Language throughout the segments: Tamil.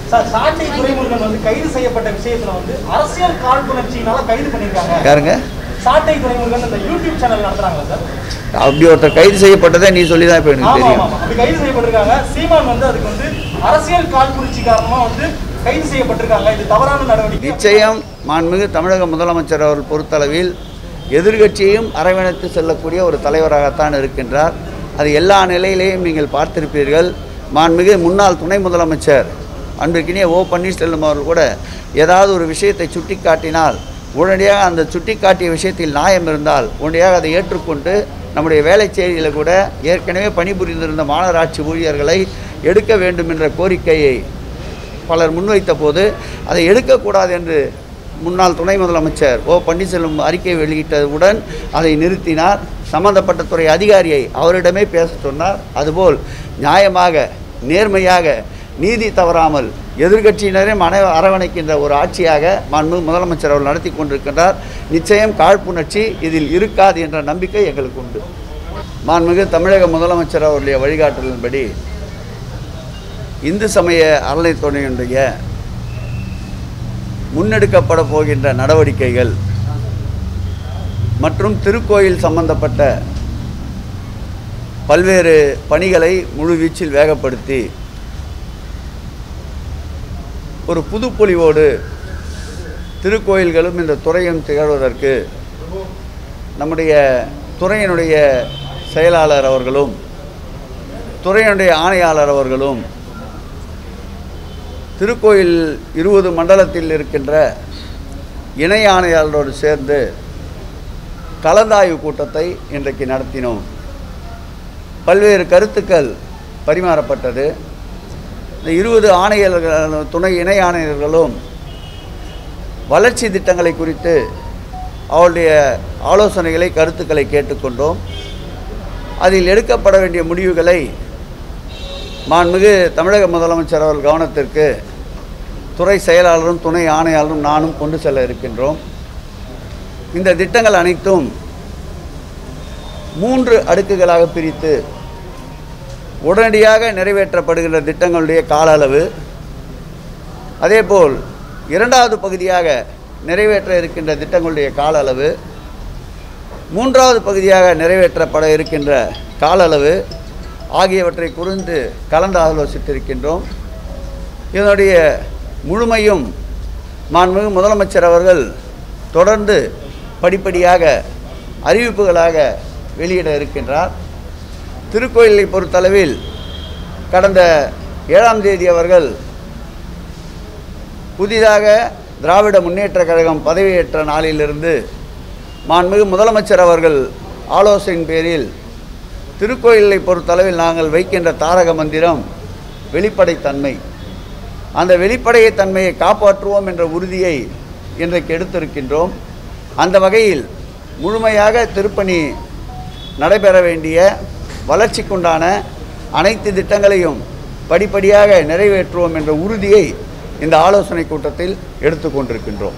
சார் சாட்டை துரைமுருகன் வந்து கைது செய்யப்பட்ட விஷயத்துல வந்து அரசியல் காழ்ப்புணர்ச்சியினால கைது பண்ணிருக்காங்க யாருங்க சாட்டை துரைமுருகன் அந்த யூடியூப் சேனல் நடத்துறாங்களா சார் அப்படி ஒருத்தர் கைது செய்யப்பட்டதை நீ சொல்லி தான் இப்போ எனக்கு ஆமா தெரியும் ஆமா அப்படி கைது செய்யப்பட்டிருக்காங்க சீமான் வந்து அதுக்கு வந்து அரசியல் காழ்ப்புணர்ச்சி காரணமா வந்து கைது செய்யப்பட்டிருக்காங்க இது தவறான நடவடிக்கை நிச்சயம் மாண்புமிகு தமிழக முதலமைச்சர் அவர்கள் பொறுத்தளவில் எதிர்கட்சியையும் அரவணைத்து செல்லக்கூடிய ஒரு தலைவராகத்தான் இருக்கின்றார் அது எல்லா நிலையிலேயும் நீங்கள் பார்த்திருப்பீர்கள் மாண்புமிகு முன்னாள் துணை முதலமைச்சர் அன்பிற்கினிய ஓ பன்னீர்செல்வம் அவர்கள் கூட ஏதாவது ஒரு விஷயத்தை சுட்டிக்காட்டினால் உடனடியாக அந்த சுட்டிக்காட்டிய விஷயத்தில் நியாயம் இருந்தால் உடனடியாக அதை ஏற்றுக்கொண்டு நம்முடைய வேலைச்சேரியில் கூட ஏற்கனவே பணிபுரிந்திருந்த மாநகராட்சி ஊழியர்களை எடுக்க வேண்டும் என்ற கோரிக்கையை பலர் முன்வைத்த போது அதை எடுக்கக்கூடாது என்று முன்னாள் துணை முதலமைச்சர் ஓ பன்னீர்செல்வம் அறிக்கை வெளியிட்டவுடன் அதை நிறுத்தினார் சம்பந்தப்பட்ட துறை அதிகாரியை அவரிடமே பேச சொன்னார் அதுபோல் நியாயமாக நேர்மையாக நீதி தவறாமல் எதிர்க்கட்சியினரே மன அரவணைக்கின்ற ஒரு ஆட்சியாக மாண்பு முதலமைச்சர் அவர்கள் நடத்தி கொண்டிருக்கின்றார் நிச்சயம் காழ்ப்புணர்ச்சி இதில் இருக்காது என்ற நம்பிக்கை எங்களுக்கு உண்டு மாண்புமிகு தமிழக முதலமைச்சர் அவருடைய வழிகாட்டுதலின்படி இந்து சமய அறநிலைத்துறையினுடைய முன்னெடுக்கப்பட போகின்ற நடவடிக்கைகள் மற்றும் திருக்கோயில் சம்பந்தப்பட்ட பல்வேறு பணிகளை முழுவீச்சில் வேகப்படுத்தி ஒரு புதுப்பொலிவோடு திருக்கோயில்களும் இந்த துறையும் திகழ்வதற்கு நம்முடைய துறையினுடைய செயலாளர் அவர்களும் துறையினுடைய ஆணையாளர் அவர்களும் திருக்கோயில் இருபது மண்டலத்தில் இருக்கின்ற இணை ஆணையாளரோடு சேர்ந்து கலந்தாய்வு கூட்டத்தை இன்றைக்கு நடத்தினோம் பல்வேறு கருத்துக்கள் பரிமாறப்பட்டது இந்த இருபது ஆணையர்கள் துணை இணை ஆணையர்களும் வளர்ச்சி திட்டங்களை குறித்து அவருடைய ஆலோசனைகளை கருத்துக்களை கேட்டுக்கொண்டோம் அதில் எடுக்கப்பட வேண்டிய முடிவுகளை மாண்புமிகு தமிழக முதலமைச்சர் அவர்கள் கவனத்திற்கு துறை செயலாளரும் துணை ஆணையாளரும் நானும் கொண்டு செல்ல இருக்கின்றோம் இந்த திட்டங்கள் அனைத்தும் மூன்று அடுக்குகளாக பிரித்து உடனடியாக நிறைவேற்றப்படுகின்ற திட்டங்களுடைய கால அளவு அதேபோல் இரண்டாவது பகுதியாக நிறைவேற்ற இருக்கின்ற திட்டங்களுடைய கால அளவு மூன்றாவது பகுதியாக நிறைவேற்றப்பட இருக்கின்ற கால அளவு ஆகியவற்றை குறித்து கலந்து ஆலோசித்திருக்கின்றோம் இதனுடைய முழுமையும் மாண்புமிகு முதலமைச்சர் அவர்கள் தொடர்ந்து படிப்படியாக அறிவிப்புகளாக வெளியிட இருக்கின்றார் திருக்கோயிலை பொறுத்தளவில் கடந்த ஏழாம் தேதி அவர்கள் புதிதாக திராவிட முன்னேற்ற கழகம் பதவியேற்ற நாளிலிருந்து மாண்புமிகு முதலமைச்சர் அவர்கள் ஆலோசனையின் பேரில் திருக்கோயிலை பொறுத்தளவில் நாங்கள் வைக்கின்ற தாரக மந்திரம் வெளிப்படைத்தன்மை அந்த வெளிப்படைய தன்மையை காப்பாற்றுவோம் என்ற உறுதியை இன்றைக்கு எடுத்திருக்கின்றோம் அந்த வகையில் முழுமையாக திருப்பணி நடைபெற வேண்டிய வளர்ச்சிக்குண்டான அனைத்து திட்டங்களையும் படிப்படியாக நிறைவேற்றுவோம் என்ற உறுதியை இந்த ஆலோசனை கூட்டத்தில் எடுத்துக்கொண்டிருக்கின்றோம்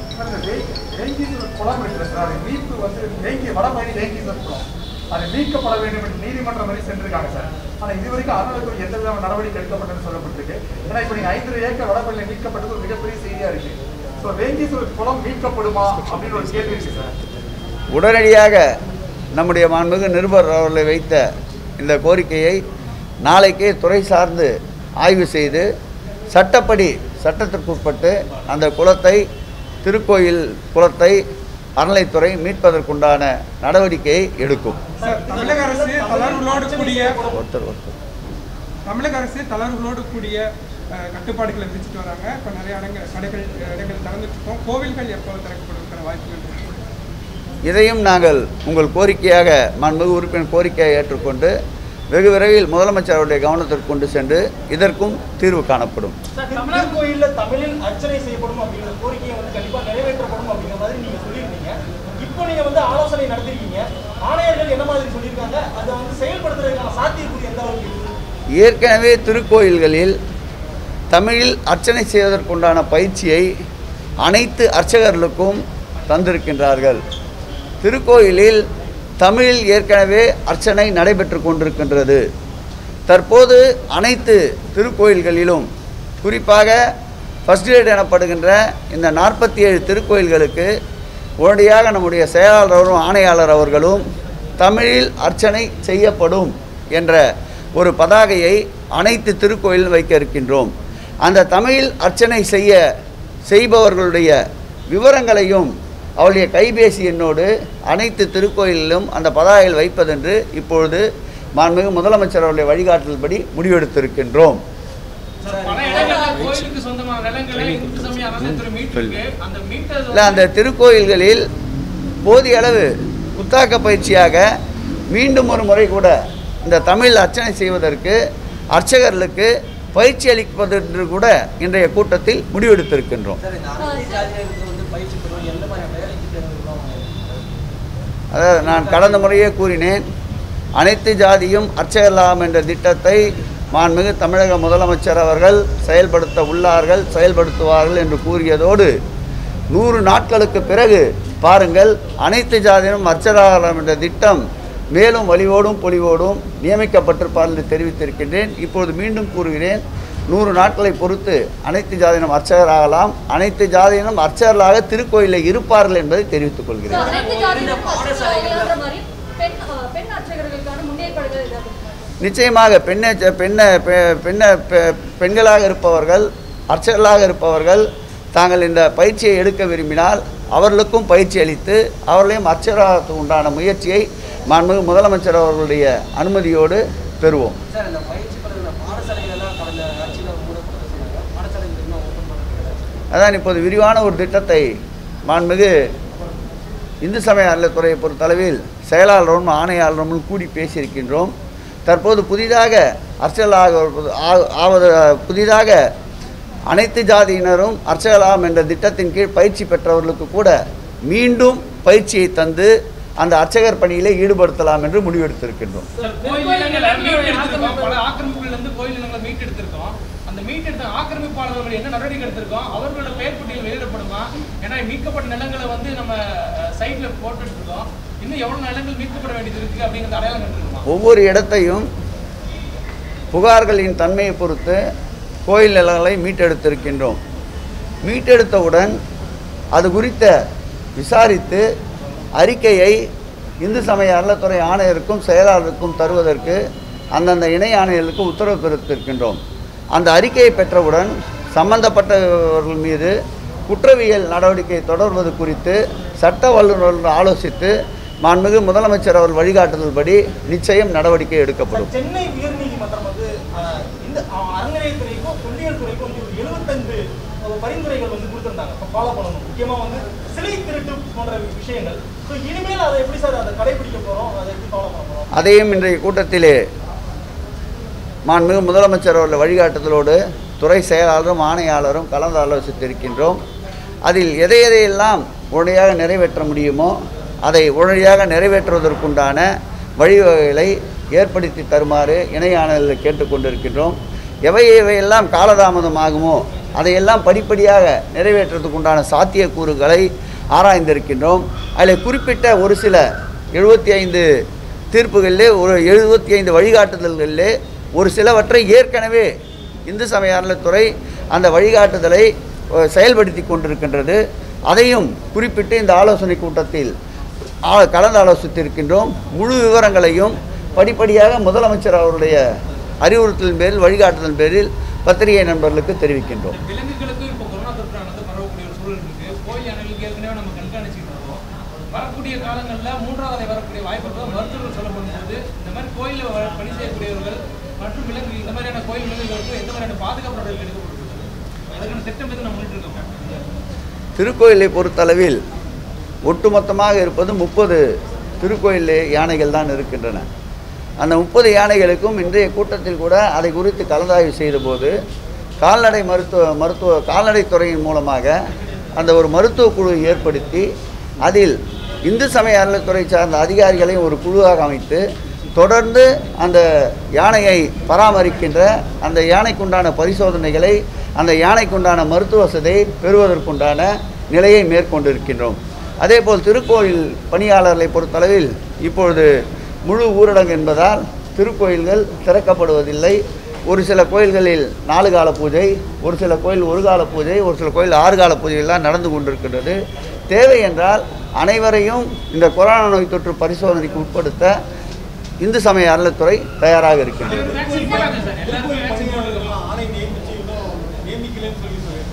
வேங்கீஸ்வரர் குளம் இருக்கிற சார் அது மீட்பு வந்து வேங்கி வடபழனி வேங்கீஸ்வரர் குளம் அது மீட்கப்பட வேண்டும் என்று நீதிமன்றம் வரை சென்றிருக்காங்க சார் ஆனா இது வரைக்கும் அறநிலையத்துறை எந்த விதமான நடவடிக்கை எடுக்கப்பட்டதுன்னு சொல்லப்பட்டிருக்கு ஏன்னா இப்போ நீங்க ஐந்து ஏக்கர் வடபழனி மீட்கப்பட்டது ஒரு மிகப்பெரிய செய்தியா இருக்கு ஸோ வேங்கீஸ்வரர் குளம் மீட்கப்படுமா அப்படின்னு ஒரு கேள்வி இருக்கு சார் உடனடியாக நம்முடைய மாண்புமிகு நிருபர் அவர்களை வைத்த இந்த கோரிக்கையை நாளைக்கே துறை சார்ந்து ஆய்வு செய்து சட்டப்படி சட்டத்திற்குட்பட்டு அந்த குளத்தை திருக்கோயில் குளத்தை அறநிலைத்துறை மீட்பதற்குண்டான நடவடிக்கையை எடுக்கும் சார் தமிழக அரசு தளர்வுகளோடு கூடிய ஒருத்தர் ஒருத்தர் தமிழக அரசு தளர்வுகளோடு கூடிய அஹ், கட்டுப்பாடுகளை விதிச்சுட்டு வராங்க இப்போ நிறைய இடங்கள் கடைகள் அஹ், இடங்கள் திறந்துட்டு இருக்கோம் கோவில்கள் எப்போது திறக்கப்படுவதற்கான வாய்ப்புகள் இருக்கு இதையும் நாங்கள் உங்கள் கோரிக்கையாக மாண்புமிகு உறுப்பினர் கோரிக்கையை ஏற்றுக்கொண்டு வெகு விரைவில் முதலமைச்சர் அவருடைய கவனத்திற்கு கொண்டு சென்று இதற்கும் தீர்வு காணப்படும் சார் தமிழர் கோயில்ல தமிழில் அர்ச்சனை செய்யப்படும் அப்படிங்கிற கோரிக்கையை வந்து கண்டிப்பா நிறைவேற்றப்படும் அப்படிங்கிற மாதிரி நீங்க சொல்லியிருந்தீங்க இப்போ நீங்க வந்து ஆலோசனை நடத்திருக்கீங்க ஆணையர்கள் என்ன மாதிரி சொல்லியிருக்காங்க அதை வந்து செயல்படுத்துறதுக்கான சாத்தியக்கூறு எந்த அளவுக்கு இருக்கு ஏற்கனவே திருக்கோயில்களில் தமிழில் அர்ச்சனை செய்வதற்குண்டான பயிற்சியை அனைத்து அர்ச்சகர்களுக்கும் தந்திருக்கின்றார்கள் திருக்கோயிலில் தமிழில் ஏற்கனவே அர்ச்சனை நடைபெற்று கொண்டிருக்கின்றது தற்போது அனைத்து திருக்கோயில்களிலும் குறிப்பாக ஃபர்ஸ்ட் கிரேட் எனப்படுகின்ற இந்த நாற்பத்தி ஏழு திருக்கோயில்களுக்கு உடனடியாக நம்முடைய செயலாளரும் ஆணையாளர் அவர்களும் தமிழில் அர்ச்சனை செய்யப்படும் என்ற ஒரு பதாகையை அனைத்து திருக்கோயிலும் வைக்க இருக்கின்றோம் அந்த தமிழில் அர்ச்சனை செய்ய செய்பவர்களுடைய விவரங்களையும் அவருடைய கைபேசி எண்ணோடு அனைத்து திருக்கோயிலிலும் அந்த பதாகையில் வைப்பதென்று இப்பொழுது மாண்புமிகு முதலமைச்சர் அவருடைய வழிகாட்டுதல்படி முடிவெடுத்திருக்கின்றோம் பல இடங்கள்ல கோயிலுக்கு சொந்தமான நிலங்களை இந்து சமய அறநிலையத்துறை மீட்டிருக்கு அந்த மீட்டர் இல்லை அந்த திருக்கோயில்களில் போதிய அளவு புத்தாக்க பயிற்சியாக மீண்டும் ஒரு முறை கூட இந்த தமிழ் அர்ச்சனை செய்வதற்கு அர்ச்சகர்களுக்கு பயிற்சி அளிப்பதென்று கூட இன்றைய கூட்டத்தில் முடிவெடுத்திருக்கின்றோம் சார் இந்த அனைத்து ஜாதியினருக்கு வந்து பயிற்சி பெறுவோம் எந்த மாதிரியான வேலைக்கு தேர்ந்தெடுக்கலாம் அதாவது நான் கடந்த முறையே கூறினேன் அனைத்து ஜாதியும் அர்ச்சகலாம் என்ற திட்டத்தை மாண்புமிகு தமிழக முதலமைச்சர் அவர்கள் செயல்படுத்த உள்ளார்கள் செயல்படுத்துவார்கள் என்று கூறியதோடு நூறு நாட்களுக்கு பிறகு பாருங்கள் அனைத்து ஜாதியினும் அர்ச்சகலாம் என்ற திட்டம் மேலும் வலிவோடும் பொலிவோடும் நியமிக்கப்பட்டிருப்பார் என்று தெரிவித்திருக்கின்றேன் இப்பொழுது மீண்டும் கூறுகிறேன் நூறு நாட்களை பொறுத்து அனைத்து ஜாதியினம் அர்ச்சகராகலாம் அனைத்து ஜாதியினம் அர்ச்சகர்களாக திருக்கோயிலில் இருப்பார்கள் என்பதை தெரிவித்துக் கொள்கிறேன் அனைத்து ஜாதியினரும் அர்ச்சகர்களாகிற மாதிரி பெண் அஹ், பெண் அர்ச்சகர்களுக்கான முன்னேற்பாடுகள் ஏதாவது இருக்கா? நிச்சயமாக பெண்ணை பெண்ணை பெ- பெண்ணை பெ- பெண்களாக இருப்பவர்கள் அர்ச்சகர்களாக இருப்பவர்கள் தாங்கள் இந்த பயிற்சியை எடுக்க விரும்பினால் அவர்களுக்கும் பயிற்சி அளித்து அவர்களையும் அர்ச்சகராக உண்டான முயற்சியை மாண்புமிகு முதலமைச்சர் அவர்களுடைய அனுமதியோடு பெறுவோம் சார் இந்த பயிற்சி பெறுகிற பாடசாலைகள் எல்லாம் கடந்த ஆட்சியில் மூடப்பட்டு சொன்னாங்க பாடசாலைகள் இன்னும் ஓப்பன் பண்ணுறது அதான் இப்போது விரிவான ஒரு திட்டத்தை மாண்புமிகு இந்து சமய அறநிலைத்துறையை பொறுத்தளவில் செயலாளரும் ஆணையாளரும் கூடி பேசியிருக்கின்றோம் தற்போது புதிதாக அர்ச்சகலாக ஆ- ஆவது புதிதாக அனைத்து ஜாதியினரும் அர்ச்சகலாம் என்ற திட்டத்தின் கீழ் பயிற்சி பெற்றவர்களுக்கு கூட மீண்டும் பயிற்சியை தந்து அந்த அர்ச்சகர் பணியிலே ஈடுபடுத்தலாம் என்று முடிவெடுத்திருக்கின்றோம் கோயில் நிலங்களை மீட்டெடுத்திருக்கோம் பல ஆக்கிரமிப்புகள் இருந்து கோயில் நிலங்களை மீட்டெடுத்திருக்கோம் அந்த மீட்டெடுத்த ஆக்கிரமிப்பாளர்கள் என்ன நடவடிக்கை எடுத்திருக்கோம் அவர்களோட பெயர் பட்டியல் வெளியிடப்படுமா ஏன்னா மீட்கப்பட்ட நிலங்களை வந்து நம்ம சைட்ல போட்டுட்டு இருக்கோம் இன்னும் எவ்வளவு நிலங்கள் மீட்கப்பட வேண்டியது இருக்கு அப்படிங்கறது அடையாளம் கண்டிருக்கோம் ஒவ்வொரு இடத்தையும் புகார்களின் தன்மையை பொறுத்து கோயில் நிலங்களை மீட்டெடுத்திருக்கின்றோம் மீட்டெடுத்தவுடன் அது குறித்த விசாரித்து அறிக்கையை இந்து சமய அறநிலைத்துறை ஆணையருக்கும் செயலாளருக்கும் தருவதற்கு அந்தந்த இணை ஆணையர்களுக்கு உத்தரவு பிறப்பித்திருக்கின்றோம் அந்த அறிக்கையை பெற்றவுடன் சம்பந்தப்பட்டவர்கள் மீது குற்றவியல் நடவடிக்கை தொடர்வது குறித்து சட்ட வல்லுநர்கள் ஆலோசித்து மாண்புமிகு முதலமைச்சர் அவர் வழிகாட்டுதல்படி நிச்சயம் நடவடிக்கை எடுக்கப்படும் சார், சென்னை உயர்நீதிமன்றம் வந்து அஹ், இந்த அஹ், அறநிலையத்துறைக்கும் தொல்லியல் துறைக்கும் வந்து ஒரு எழுபத்தைந்து பரிந்துரைகள் வந்து கொடுத்திருந்தாங்க ஃபாலோ பண்ணணும் முக்கியமா வந்து சிலை திருட்டு போன்ற விஷயங்கள் ஸோ இனிமேல் அதை எப்படி சார் அதை கடைபிடிக்க போறோம் அதை எப்படி ஃபாலோ பண்ண போறோம் அதையும் இன்றைய கூட்டத்திலே மாண்புமிகு முதலமைச்சர் அவர்கள் வழிகாட்டுதலோடு துறை செயலாளரும் ஆணையாளரும் கலந்து ஆலோசித்திருக்கின்றோம் அதில் எதை எதையெல்லாம் உடனடியாக நிறைவேற்ற முடியுமோ அதை உடனடியாக நிறைவேற்றுவதற்குண்டான வழிவகைகளை ஏற்படுத்தி தருமாறு இணை ஆணையர்கள் கேட்டுக்கொண்டிருக்கின்றோம் எவை எவையெல்லாம் காலதாமதமாகுமோ அதையெல்லாம் படிப்படியாக நிறைவேற்றுவதற்குண்டான சாத்தியக்கூறுகளை ஆராய்ந்திருக்கின்றோம் அதில் குறிப்பிட்ட ஒரு சில எழுபத்தி ஐந்து தீர்ப்புகளிலே ஒரு எழுபத்தி ஐந்து வழிகாட்டுதல்களிலே ஒரு சிலவற்றை ஏற்கனவே இந்து சமய அறநிலைத்துறை அந்த வழிகாட்டுதலை அஹ், செயல்படுத்தி கொண்டிருக்கின்றது அதையும் குறிப்பிட்டு இந்த ஆலோசனை கூட்டத்தில் ஆ- கலந்து ஆலோசித்திருக்கின்றோம் முழு விவரங்களையும் படிப்படியாக முதலமைச்சர் அவருடைய அறிவுறுத்தலின் பேரில் வழிகாட்டுதலின் பேரில் பத்திரிகை நண்பர்களுக்கு தெரிவிக்கின்றோம் விலங்குகளுக்கும் இப்போ கொரோனா தொற்றானது பரவக்கூடிய ஒரு சூழல் இருக்கு கோயில் யானைகளுக்கு ஏற்கனவே நம்ம கண்காணிச்சுட்டு இருக்கோம் வரக்கூடிய காலங்களில் மூன்றாவது அலை வரக்கூடிய வாய்ப்புகள் மருத்துவர்கள் சொல்லப்படும் போது இந்த மாதிரி கோயிலில் வ- பணி செய்யக்கூடியவர்கள் மற்றும் விலங்கு இந்த மாதிரியான கோயில் விலங்குகளுக்கு எந்த மாதிரியான பாதுகாப்பு நடவடிக்கை எடுக்கப்படுகிறது அதுக்கான திட்டம் எதுவும் நம்ம முன்னிட்டு இருக்கோம் திருக்கோயிலை பொறுத்தளவில் ஒட்டுமொத்தமாக இருப்பது முப்பது திருக்கோயில் யானைகள் தான் இருக்கின்றன அந்த முப்பது யானைகளுக்கும் இன்றைய கூட்டத்தில் கூட அதை குறித்து கலந்தாய்வு செய்தபோது கால்நடை மருத்துவ மருத்துவ கால்நடைத்துறையின் மூலமாக அந்த ஒரு மருத்துவ குழு ஏற்படுத்தி அதில் இந்து சமய அறநிலைத்துறை சார்ந்த அதிகாரிகளை ஒரு குழுவாக அமைத்து தொடர்ந்து அந்த யானையை பராமரிக்கின்ற அந்த யானைக்குண்டான பரிசோதனைகளை அந்த யானைக்குண்டான மருத்துவ வசதியை பெறுவதற்குண்டான நிலையை மேற்கொண்டிருக்கின்றோம் அதேபோல் திருக்கோயில் பணியாளர்களை பொறுத்தளவில் இப்பொழுது முழு ஊரடங்கு என்பதால் திருக்கோயில்கள் திறக்கப்படுவதில்லை ஒரு சில கோயில்களில் நாலு கால பூஜை ஒரு சில கோயில் ஒரு கால பூஜை ஒரு சில கோயில் ஆறு கால பூஜையெல்லாம் நடந்து கொண்டிருக்கின்றது தேவை என்றால் அனைவரையும் இந்த கொரோனா நோய் தொற்று பரிசோதனைக்கு உட்படுத்த இந்து சமய அறநிலைத்துறை தயாராக இருக்கின்றது வேக்சின் போடாது சார் எல்லாருக்கும் வேக்சின் போடுறதுக்கு ஆணை நியமிச்சு இன்னும் நியமிக்கலன்னு சொல்லி சொல்லி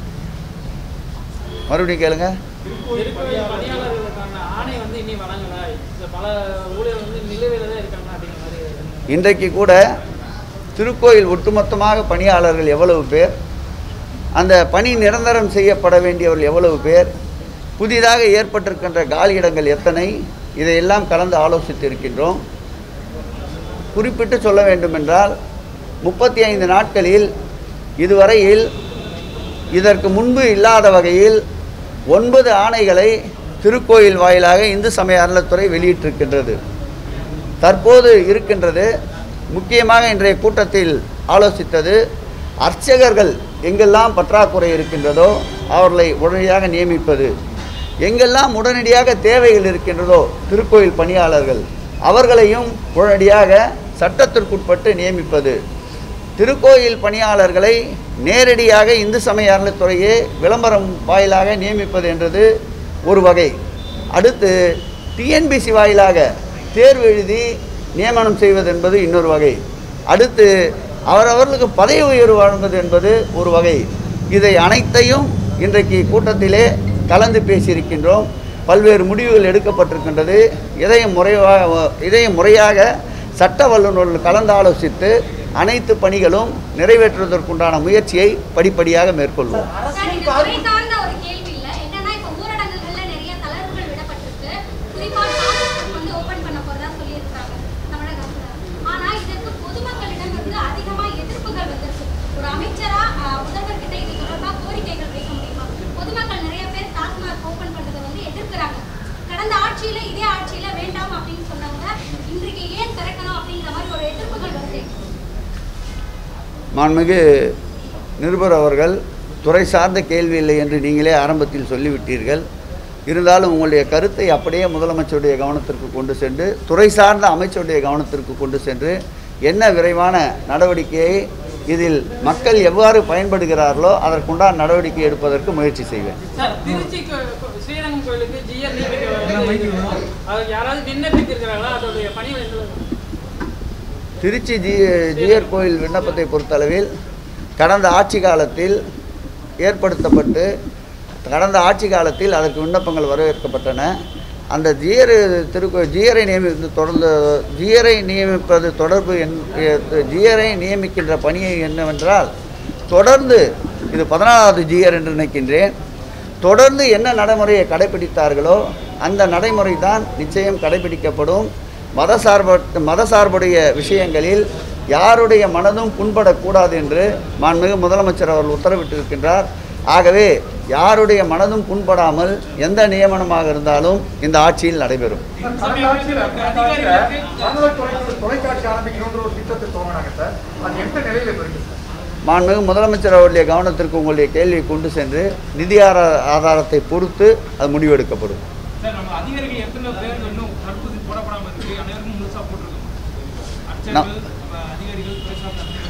மறுபடியும் கேளுங்க திருக்கோயில் திருக்கோயில் பணியாளர்களுக்கான ஆணை வந்து இன்னும் வழங்கல இந்த பல ஊழியர் வந்து நிலுவையில தான் இருக்காங்க அப்படிங்கிற மாதிரி இன்றைக்கு கூட திருக்கோயில் ஒட்டுமொத்தமாக பணியாளர்கள் எவ்வளவு பேர் அந்த பணி நிரந்தரம் செய்யப்பட வேண்டியவர்கள் எவ்வளவு பேர் புதிதாக ஏற்பட்டிருக்கின்ற காலியிடங்கள் எத்தனை இதையெல்லாம் கலந்து ஆலோசித்து இருக்கின்றோம் குறிப்பிட்டு சொல்ல வேண்டுமென்றால் முப்பத்தி ஐந்து நாட்களில் இதுவரையில் இதற்கு முன்பு இல்லாத வகையில் ஒன்பது ஆணைகளை திருக்கோயில் வாயிலாக இந்து சமய அறநிலைத்துறை வெளியிட்டிருக்கின்றது தற்போது இருக்கின்றது முக்கியமாக இன்றைய கூட்டத்தில் ஆலோசித்தது அர்ச்சகர்கள் எங்கெல்லாம் பற்றாக்குறை இருக்கின்றதோ அவர்களை உடனடியாக நியமிப்பது எங்கெல்லாம் உடனடியாக தேவைகள் இருக்கின்றதோ திருக்கோயில் பணியாளர்கள் அவர்களையும் உடனடியாக சட்டத்திற்குட்பட்டு நியமிப்பது திருக்கோயில் பணியாளர்களை நேரடியாக இந்து சமய அறநிலைத்துறையே விளம்பரம் வாயிலாக நியமிப்பது என்றது ஒரு வகை அடுத்து டிஎன்பிசி வாயிலாக தேர்வு எழுதி நியமனம் செய்வது என்பது இன்னொரு வகை அடுத்து அவரவர்களுக்கு பதவி உயர்வு வழங்குவது என்பது ஒரு வகை இதை அனைத்தையும் இன்றைக்கு கூட்டத்திலே கலந்து பேசியிருக்கின்றோம் பல்வேறு முடிவுகள் எடுக்கப்பட்டிருக்கின்றது இதையும் முறையாக இதையும் முறையாக சட்ட வல்லுநர்கள் கலந்து ஆலோசித்து அனைத்து பணிகளும் நிறைவேற்றுவதற்குண்டான முயற்சியை படிப்படியாக மேற்கொள்வோம் சார், இது துறை சார்ந்த ஒரு கேள்வி இல்ல. என்னன்னா, இப்ப ஊரடங்குகள்ல நிறைய தளர்வுகள் விடப்பட்டிருக்கு. குறிப்பா டாஸ்மாக் வந்து open பண்ண போறதா சொல்லியிருக்காங்க தமிழக அரசு. ஆனா, இதற்கு பொதுமக்களிடமிருந்து அதிகமா எதிர்ப்புகள் வந்திருக்கு. ஒரு அமைச்சரா, அஹ், முதல்வர்கிட்ட இது தொடர்பா கோரிக்கைகள் வைக்க முடியுமா? பொதுமக்கள் நிறைய பேர் டாஸ்மாக் open பண்றதை வந்து எதிர்க்கிறாங்க. கடந்த ஆட்சியில இதே ஆட்சியில வேண்டாம் அப்படின்னு சொன்னவங்க இன்றைக்கு ஏன் திறக்கணும் அப்படிங்கிற மாதிரி ஒரு எதிர்ப்புகள் வருது மாண்புமிகு நிருபர் அவர்கள் துறை சார்ந்த கேள்வி இல்லை என்று நீங்களே ஆரம்பத்தில் சொல்லிவிட்டீர்கள் இருந்தாலும் உங்களுடைய கருத்தை அப்படியே முதலமைச்சருடைய கவனத்திற்கு கொண்டு சென்று துறை சார்ந்த அமைச்சருடைய கவனத்திற்கு கொண்டு சென்று என்ன விரைவான நடவடிக்கையை இதில் மக்கள் எவ்வாறு பயன்படுகிறார்களோ அதற்குண்டான நடவடிக்கை எடுப்பதற்கு முயற்சி செய்வேன் சார் திருச்சி கோ- கோ- ஸ்ரீரங்கம் கோயிலுக்கு ஜிஆர் நியமிக்க அது யாராவது விண்ணப்பித்திருக்கிறாங்களா அதோடைய பணிகள் எந்த அளவுக்கு? திருச்சி ஜி ஜிஆர் கோயில் விண்ணப்பத்தை பொறுத்தளவில் கடந்த ஆட்சி காலத்தில் ஏற்படுத்தப்பட்டு கடந்த ஆட்சி காலத்தில் அதற்கு விண்ணப்பங்கள் வரவேற்கப்பட்டன அந்த ஜியர் திருக்கோ ஜியரை நியமி தொடர்ந்து ஜியரை நியமிப்பது தொடர்பு என் ஜியரை நியமிக்கின்ற பணியை என்னவென்றால் தொடர்ந்து இது பதினாலாவது ஜியர் என்று நினைக்கின்றேன் தொடர்ந்து என்ன நடைமுறையை கடைபிடித்தார்களோ அந்த நடைமுறை தான் நிச்சயம் கடைபிடிக்கப்படும் மதசார்ப மதசார்புடைய விஷயங்களில் யாருடைய மனதும் புண்படக்கூடாது என்று மாண்புமிகு முதலமைச்சர் அவர்கள் உத்தரவிட்டிருக்கின்றார் ஆகவே யாருடைய மனதும் புண்படாமல் எந்த நியமனமாக இருந்தாலும் இந்த ஆட்சியில் நடைபெறும் கடந்த ஆட்சியில கடந்த ஆட்சியில அறநிலைத்துறைக்கு ஒரு தொலைக்காட்சி ஆரம்பிக்கணும்ன்ற ஒரு திட்டத்தை துவங்கினாங்க சார் அது எந்த நிலையில இப்ப இருக்கு சார் மாண்புமிகு முதலமைச்சர் அவருடைய கவனத்திற்கு உங்களுடைய கேள்வியை கொண்டு சென்று நிதி ஆரா- ஆதாரத்தை பொறுத்து அது முடிவெடுக்கப்படும் சார் நம்ம அதிகாரிகள் எத்தனை பேர் இன்னும் தடுப்பூசி போடப்படாம இருக்கு அனைவருக்கும் முழுசா போட்டிருக்கோம் அர்ச்சகர்கள் நம்ம அதிகாரிகள் துறை சார்ந்த அதிகாரிகள்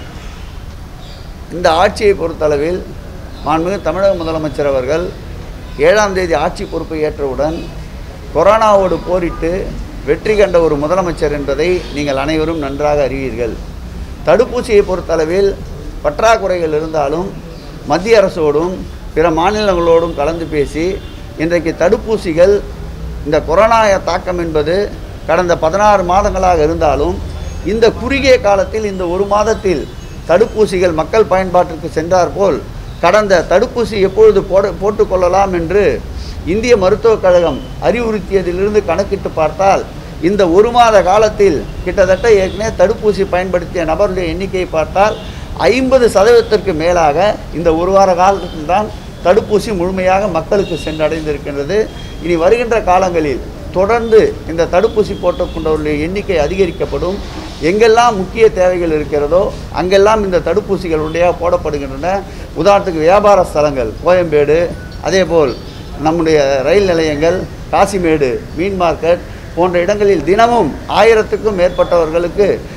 இந்த ஆட்சியை பொறுத்தளவில் மாண்புமிகு தமிழக முதலமைச்சர் அவர்கள் ஏழாம் தேதி ஆட்சி பொறுப்பை ஏற்றவுடன் கொரோனாவோடு போரிட்டு வெற்றி கண்ட ஒரு முதலமைச்சர் என்பதை நீங்கள் அனைவரும் நன்றாக அறிவீர்கள் தடுப்பூசியை பொறுத்தளவில் பற்றாக்குறைகள் இருந்தாலும் மத்திய அரசோடும் பிற மாநிலங்களோடும் கலந்து பேசி இன்றைக்கு தடுப்பூசிகள் இந்த கொரோனா தாக்கம் என்பது கடந்த பதினாறு மாதங்களாக இருந்தாலும் இந்த குறுகிய காலத்தில் இந்த ஒரு மாதத்தில் தடுப்பூசிகள் மக்கள் பயன்பாட்டிற்கு சென்றாற்போல் கடந்த தடுப்பூசி எப்பொழுது போட போட்டுக்கொள்ளலாம் என்று இந்திய மருத்துவக் கழகம் அறிவுறுத்தியதிலிருந்து கணக்கிட்டு பார்த்தால் இந்த ஒரு மாத காலத்தில் கிட்டத்தட்ட ஏற்கனவே தடுப்பூசி பயன்படுத்திய நபருடைய எண்ணிக்கையை பார்த்தால் ஐம்பது சதவீதத்திற்கு மேலாக இந்த ஒரு வார காலத்தில் தான் தடுப்பூசி முழுமையாக மக்களுக்கு சென்றடைந்திருக்கின்றது இனி வருகின்ற காலங்களில் தொடர்ந்து இந்த தடுப்பூசி போட்டுக்கொண்டவர்களுடைய எண்ணிக்கை அதிகரிக்கப்படும் எங்கெல்லாம் முக்கிய தேவைகள் இருக்கிறதோ அங்கெல்லாம் இந்த தடுப்பூசிகள் உடையாக போடப்படுகின்றன உதாரணத்துக்கு வியாபார ஸ்தலங்கள் கோயம்பேடு அதேபோல் நம்முடைய ரயில் நிலையங்கள் காசிமேடு மீன் மார்க்கெட் போன்ற இடங்களில் தினமும் ஆயிரத்துக்கும் மேற்பட்டவர்களுக்கு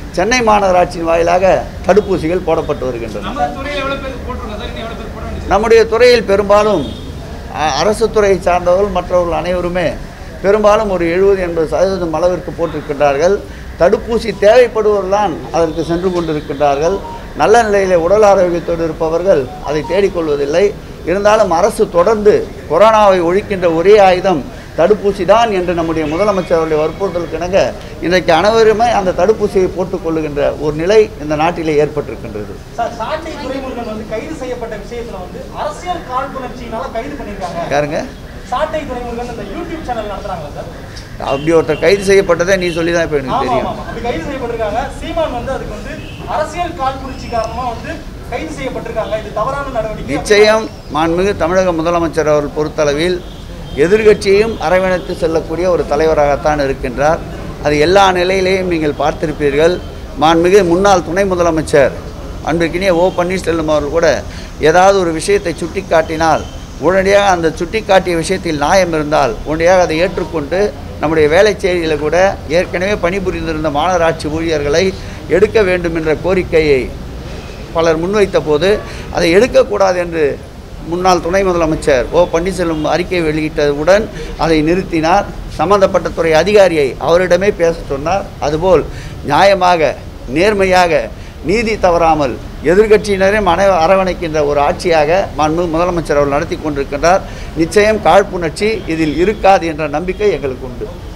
சென்னை மாநகராட்சியின் வாயிலாக தடுப்பூசிகள் போடப்பட்டு வருகின்றன நம்ம துறையில் எவ்வளவு பேருக்கு போட்டுருக்கோம் சார் இன்னும் எவ்வளவு பேர் போட வேண்டியது நம்முடைய துறையில் பெரும்பாலும் அ- அரசு துறை சார்ந்தவர்கள் மற்றவர்கள் அனைவருமே பெரும்பாலும் ஒரு எழுபது எண்பது சதவீதம் அளவிற்கு போட்டிருக்கின்றார்கள் தடுப்பூசி தேவைப்படுவவர்கள்தான் அதற்கு சென்று கொண்டிருக்கின்றார்கள் நல்ல நிலையில் உடல் ஆரோக்கியத்தோடு இருப்பவர்கள் அதை தேடிக்கொள்வதில்லை இருந்தாலும் அரசு தொடர்ந்து கொரோனாவை ஒழிக்கின்ற ஒரே ஆயுதம் தடுப்பூசி தான் என்று நம்முடைய முதலமைச்சர் அவருடைய வற்புறுத்தலுக்கு இணங்க இன்றைக்கு அனைவருமே அந்த தடுப்பூசியை போட்டுக்கொள்ளுகின்ற ஒரு நிலை இந்த நாட்டிலே ஏற்பட்டிருக்கின்றது சார் சாட்டை துறைமுருகன் வந்து கைது செய்யப்பட்ட விஷயத்துல வந்து அரசியல் காழ்ப்புணர்ச்சியினால கைது பண்ணிருக்காங்க யாருங்க சாட்டை துறைமுருகன் இந்த யூடியூப் சேனல் நடத்துறாங்களா சார் அப்படி ஒருத்தர் கைது செய்யப்பட்டதை நீ சொல்லி தான் இப்போ எனக்கு ஆமா தெரியும் ஆமா அப்படி கைது செய்யப்பட்டிருக்காங்க சீமான் வந்து அதுக்கு வந்து அரசியல் காழ்ப்புணர்ச்சி காரணமா வந்து கைது செய்யப்பட்டிருக்காங்க இது தவறான நடவடிக்கை நிச்சயம் மாண்புமிகு தமிழக முதலமைச்சர் அவர்கள் பொறுத்தளவில் எதிர்க்கட்சியையும் அரவணைத்து செல்லக்கூடிய ஒரு தலைவராகத்தான் இருக்கின்றார் அது எல்லா நிலையிலேயும் நீங்கள் பார்த்திருப்பீர்கள் மாண்புமிகு முன்னாள் துணை முதலமைச்சர் அன்பிற்கினிய ஓ பன்னீர்செல்வம் அவர்கள் கூட ஏதாவது ஒரு விஷயத்தை சுட்டிக்காட்டினால் உடனடியாக அந்த சுட்டிக்காட்டிய விஷயத்தில் நியாயம் இருந்தால் உடனடியாக அதை ஏற்றுக்கொண்டு நம்முடைய வேலை செய்தியில் கூட ஏற்கனவே பணிபுரிந்திருந்த மாநகராட்சி ஊழியர்களை எடுக்க வேண்டும் என்ற கோரிக்கையை பலர் முன்வைத்த போது அதை எடுக்கக்கூடாது என்று முன்னாள் துணை முதலமைச்சர் ஓ பன்னீர்செல்வம் அறிக்கை வெளியிட்டவுடன் அதை நிறுத்தினார் சம்பந்தப்பட்ட துறை அதிகாரியை அவரிடமே பேச சொன்னார் அதுபோல் நியாயமாக நேர்மையாக நீதி தவறாமல் எதிர்க்கட்சியினரையும் அனை அரவணைக்கின்ற ஒரு ஆட்சியாக மாண்பு முதலமைச்சர் அவர்கள் நடத்தி கொண்டிருக்கின்றார் நிச்சயம் காழ்ப்புணர்ச்சி இதில் இருக்காது என்ற நம்பிக்கை எங்களுக்கு உண்டு